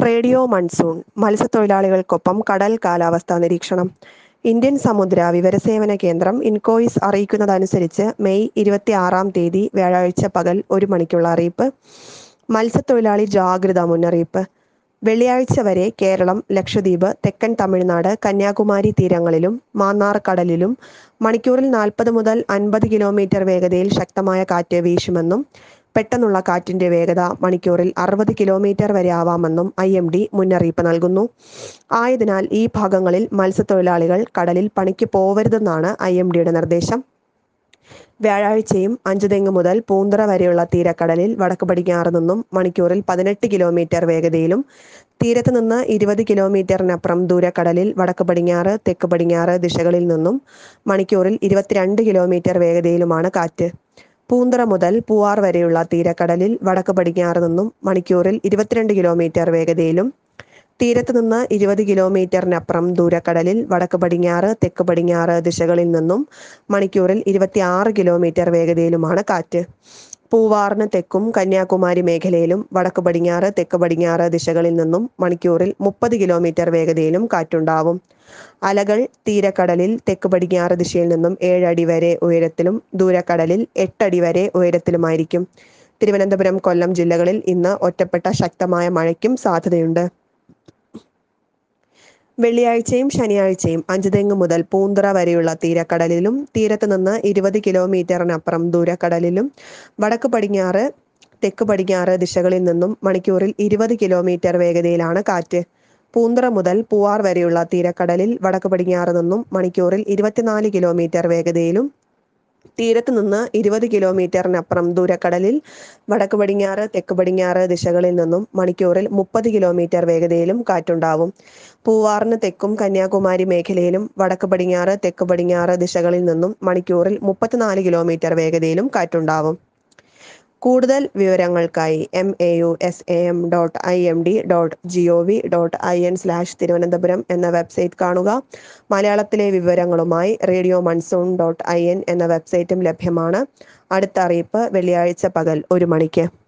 radio monsoon മത്സ്യത്തൊഴിലാളികൾക്കൊപ്പം കടൽ കാലാവസ്ഥാ നിരീക്ഷണം ഇന്ത്യൻ സമുദ്ര വിവരസേവന കേന്ദ്രം ഇൻകോയിസ് അറിയിക്കുന്നതനുസരിച്ച് മെയ് ഇരുപത്തി ആറാം തീയതി വ്യാഴാഴ്ച പകൽ ഒരു മണിക്കുള്ള അറിയിപ്പ് മത്സ്യത്തൊഴിലാളി ജാഗ്രതാ മുന്നറിയിപ്പ് വെള്ളിയാഴ്ച വരെ കേരളം ലക്ഷദ്വീപ് തെക്കൻ തമിഴ്നാട് കന്യാകുമാരി തീരങ്ങളിലും മാന്നാർ കടലിലും മണിക്കൂറിൽ നാൽപ്പത് മുതൽ അൻപത് കിലോമീറ്റർ വേഗതയിൽ ശക്തമായ കാറ്റ് വീശുമെന്നും പെട്ടെന്നുള്ള കാറ്റിന്റെ വേഗത മണിക്കൂറിൽ അറുപത് കിലോമീറ്റർ വരെ ആവാമെന്നും ഐ എം ഡി മുന്നറിയിപ്പ് നൽകുന്നു ആയതിനാൽ ഈ ഭാഗങ്ങളിൽ മത്സ്യത്തൊഴിലാളികൾ കടലിൽ പണിക്ക് പോവരുതെന്നാണ് ഐ എം ഡിയുടെ നിർദ്ദേശം വ്യാഴാഴ്ചയും അഞ്ചുതെങ്ങ് മുതൽ പൂന്തറ വരെയുള്ള തീരക്കടലിൽ വടക്ക് പടിഞ്ഞാറ് നിന്നും മണിക്കൂറിൽ പതിനെട്ട് കിലോമീറ്റർ വേഗതയിലും തീരത്ത് നിന്ന് ഇരുപത് കിലോമീറ്ററിനപ്പുറം ദൂരക്കടലിൽ വടക്ക് പടിഞ്ഞാറ് തെക്ക് പടിഞ്ഞാറ് ദിശകളിൽ നിന്നും മണിക്കൂറിൽ ഇരുപത്തിരണ്ട് കിലോമീറ്റർ വേഗതയിലുമാണ് കാറ്റ് പൂന്തറ മുതൽ പൂവാർ വരെയുള്ള തീരക്കടലിൽ വടക്ക് പടിഞ്ഞാറ് നിന്നും മണിക്കൂറിൽ ഇരുപത്തിരണ്ട് കിലോമീറ്റർ വേഗതയിലും തീരത്ത് നിന്ന് ഇരുപത് കിലോമീറ്ററിനപ്പുറം ദൂരക്കടലിൽ വടക്ക് പടിഞ്ഞാറ് തെക്ക് പടിഞ്ഞാറ് ദിശകളിൽ നിന്നും മണിക്കൂറിൽ ഇരുപത്തിയാറ് കിലോമീറ്റർ വേഗതയിലുമാണ് കാറ്റ് പൂവാറിന് തെക്കും കന്യാകുമാരി മേഖലയിലും വടക്ക് പടിഞ്ഞാറ് തെക്ക് പടിഞ്ഞാറ് ദിശകളിൽ നിന്നും മണിക്കൂറിൽ മുപ്പത് കിലോമീറ്റർ വേഗതയിലും കാറ്റുണ്ടാവും അലകൾ തീരക്കടലിൽ തെക്ക് പടിഞ്ഞാറ് ദിശയിൽ നിന്നും ഏഴടി വരെ ഉയരത്തിലും ദൂരക്കടലിൽ എട്ടടി വരെ ഉയരത്തിലുമായിരിക്കും തിരുവനന്തപുരം കൊല്ലം ജില്ലകളിൽ ഇന്ന് ഒറ്റപ്പെട്ട ശക്തമായ മഴയ്ക്കും സാധ്യതയുണ്ട് വെള്ളിയാഴ്ചയും ശനിയാഴ്ചയും അഞ്ചുതെങ്ങ് മുതൽ പൂന്തറ വരെയുള്ള തീരക്കടലിലും തീരത്ത് നിന്ന് ഇരുപത് കിലോമീറ്ററിനപ്പുറം ദൂരക്കടലിലും വടക്ക് പടിഞ്ഞാറ് തെക്ക് പടിഞ്ഞാറ് ദിശകളിൽ നിന്നും മണിക്കൂറിൽ ഇരുപത് കിലോമീറ്റർ വേഗതയിലാണ് കാറ്റ് പൂന്തറ മുതൽ പൂവാർ വരെയുള്ള തീരക്കടലിൽ വടക്ക് പടിഞ്ഞാറ് നിന്നും മണിക്കൂറിൽ ഇരുപത്തിനാല് കിലോമീറ്റർ വേഗതയിലും തീരത്ത് നിന്ന് ഇരുപത് കിലോമീറ്ററിനപ്പുറം ദൂരക്കടലിൽ വടക്ക് പടിഞ്ഞാറ് തെക്ക് പടിഞ്ഞാറ് ദിശകളിൽ നിന്നും മണിക്കൂറിൽ മുപ്പത് കിലോമീറ്റർ വേഗതയിലും കാറ്റുണ്ടാവും പൂവാറിന് തെക്കും കന്യാകുമാരി മേഖലയിലും വടക്ക് പടിഞ്ഞാറ് തെക്ക് പടിഞ്ഞാറ് ദിശകളിൽ നിന്നും മണിക്കൂറിൽ മുപ്പത്തിനാല് കിലോമീറ്റർ വേഗതയിലും കാറ്റുണ്ടാവും കൂടുതൽ വിവരങ്ങൾക്കായി M A U S A M dot I M D dot G O V dot I N slash Thiruvananthapuram എന്ന വെബ്സൈറ്റ് കാണുക മലയാളത്തിലെ വിവരങ്ങളുമായി radio monsoon dot I N എന്ന വെബ്സൈറ്റും ലഭ്യമാണ് അടുത്ത അറിയിപ്പ് വെള്ളിയാഴ്ച പകൽ ഒരു മണിക്ക്